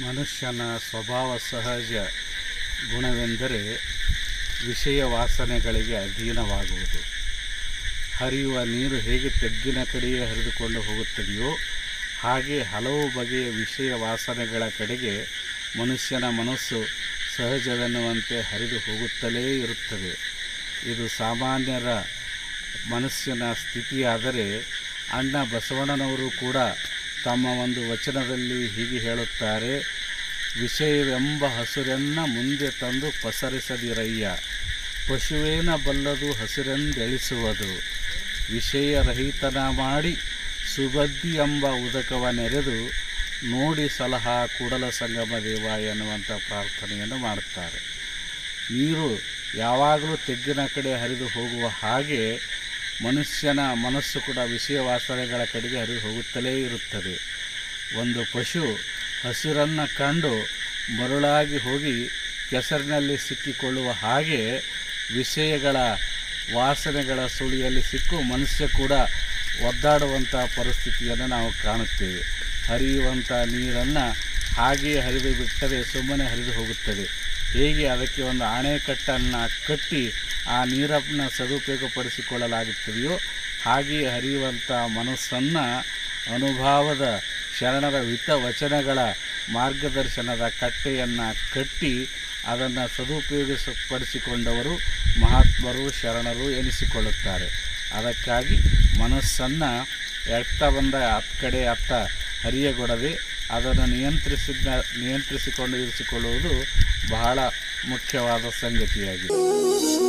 ಮನುಷ್ಯನ ಸ್ವಭಾವ ಸಹಜ ಗುಣವೆಂದರೆ ವಿಷಯ ವಾಸನೆಗಳಿಗೆ ಅಧೀನವಾಗುವುದು ಹರಿಯುವ ನೀರು ಹೇಗೆ ತೆಗ್ಗಿನ ಕಡೆಯೇ ಹರಿದುಕೊಂಡು ಹೋಗುತ್ತದೆಯೋ ಹಾಗೆ ಹಲವು ಬಗೆಯ ವಿಷಯ ವಾಸನೆಗಳ ಕಡೆಗೆ ಮನುಷ್ಯನ ಮನಸ್ಸು ಸಹಜವೆನ್ನುವಂತೆ ಹರಿದು ಹೋಗುತ್ತಲೇ ಇರುತ್ತದೆ ಇದು ಸಾಮಾನ್ಯರ ಮನಸ್ಸಿನ ಸ್ಥಿತಿಯಾದರೆ ಅಣ್ಣ ಬಸವಣ್ಣನವರು ಕೂಡ ತಮ್ಮ ಒಂದು ವಚನದಲ್ಲಿ ಹೀಗೆ ಹೇಳುತ್ತಾರೆ ವಿಷಯವೆಂಬ ಹಸುರನ್ನ ಮುಂದೆ ತಂದು ಪಸರಿಸದಿರಯ್ಯ ಪಶುವೇನ ಬಲ್ಲದು ಹಸುರೆಂದೆಳಿಸುವುದು ವಿಷಯರಹಿತನ ಮಾಡಿ ಸುಬದ್ದಿ ಎಂಬ ಉದಕವ ನೆರೆದು ನೋಡಿ ಸಲಹಾ ಕೂಡಲ ಸಂಗಮ ದೇವ ಎನ್ನುವಂಥ ಪ್ರಾರ್ಥನೆಯನ್ನು ಮಾಡುತ್ತಾರೆ ನೀರು ಯಾವಾಗಲೂ ತೆಗ್ಗಿನ ಕಡೆ ಹರಿದು ಹೋಗುವ ಹಾಗೆ ಮನುಷ್ಯನ ಮನಸ್ಸು ಕೂಡ ವಿಷಯ ವಾಸನೆಗಳ ಕಡೆಗೆ ಹರಿದು ಹೋಗುತ್ತಲೇ ಇರುತ್ತದೆ ಒಂದು ಪಶು ಹಸಿರನ್ನು ಕಂಡು ಮರುಳಾಗಿ ಹೋಗಿ ಕೆಸರಿನಲ್ಲಿ ಸಿಕ್ಕಿಕೊಳ್ಳುವ ಹಾಗೆ ವಿಷಯಗಳ ವಾಸನೆಗಳ ಸುಳಿಯಲ್ಲಿ ಸಿಕ್ಕು ಮನುಷ್ಯ ಕೂಡ ಒದ್ದಾಡುವಂಥ ಪರಿಸ್ಥಿತಿಯನ್ನು ನಾವು ಕಾಣುತ್ತೇವೆ ಹರಿಯುವಂಥ ನೀರನ್ನು ಹಾಗೆಯೇ ಹರಿದು ಬಿಟ್ಟರೆ ಸುಮ್ಮನೆ ಹರಿದು ಹೋಗುತ್ತದೆ ಹೇಗೆ ಅದಕ್ಕೆ ಒಂದು ಅಣೆಕಟ್ಟನ್ನು ಕಟ್ಟಿ ಆ ನೀರನ್ನು ಸದುಪಯೋಗಪಡಿಸಿಕೊಳ್ಳಲಾಗುತ್ತದೆಯೋ ಹಾಗೆಯೇ ಹರಿಯುವಂಥ ಮನಸ್ಸನ್ನು ಅನುಭವದ ಶರಣರ ಹಿತ ವಚನಗಳ ಮಾರ್ಗದರ್ಶನದ ಕಟ್ಟೆಯನ್ನು ಕಟ್ಟಿ ಅದನ್ನು ಸದುಪಯೋಗಪಡಿಸಿಕೊಂಡವರು ಮಹಾತ್ಮರು ಶರಣರು ಎನಿಸಿಕೊಳ್ಳುತ್ತಾರೆ ಅದಕ್ಕಾಗಿ ಮನಸ್ಸನ್ನು ಎತ್ತ ಬಂದ ಹತ್ತು ಕಡೆ ಅತ್ತ ಹರಿಯಗೊಡದೆ ಅದನ್ನು ನಿಯಂತ್ರಿಸಿದ ನಿಯಂತ್ರಿಸಿಕೊಂಡು ಇರಿಸಿಕೊಳ್ಳುವುದು ಬಹಳ ಮುಖ್ಯವಾದ ಸಂಗತಿಯಾಗಿದೆ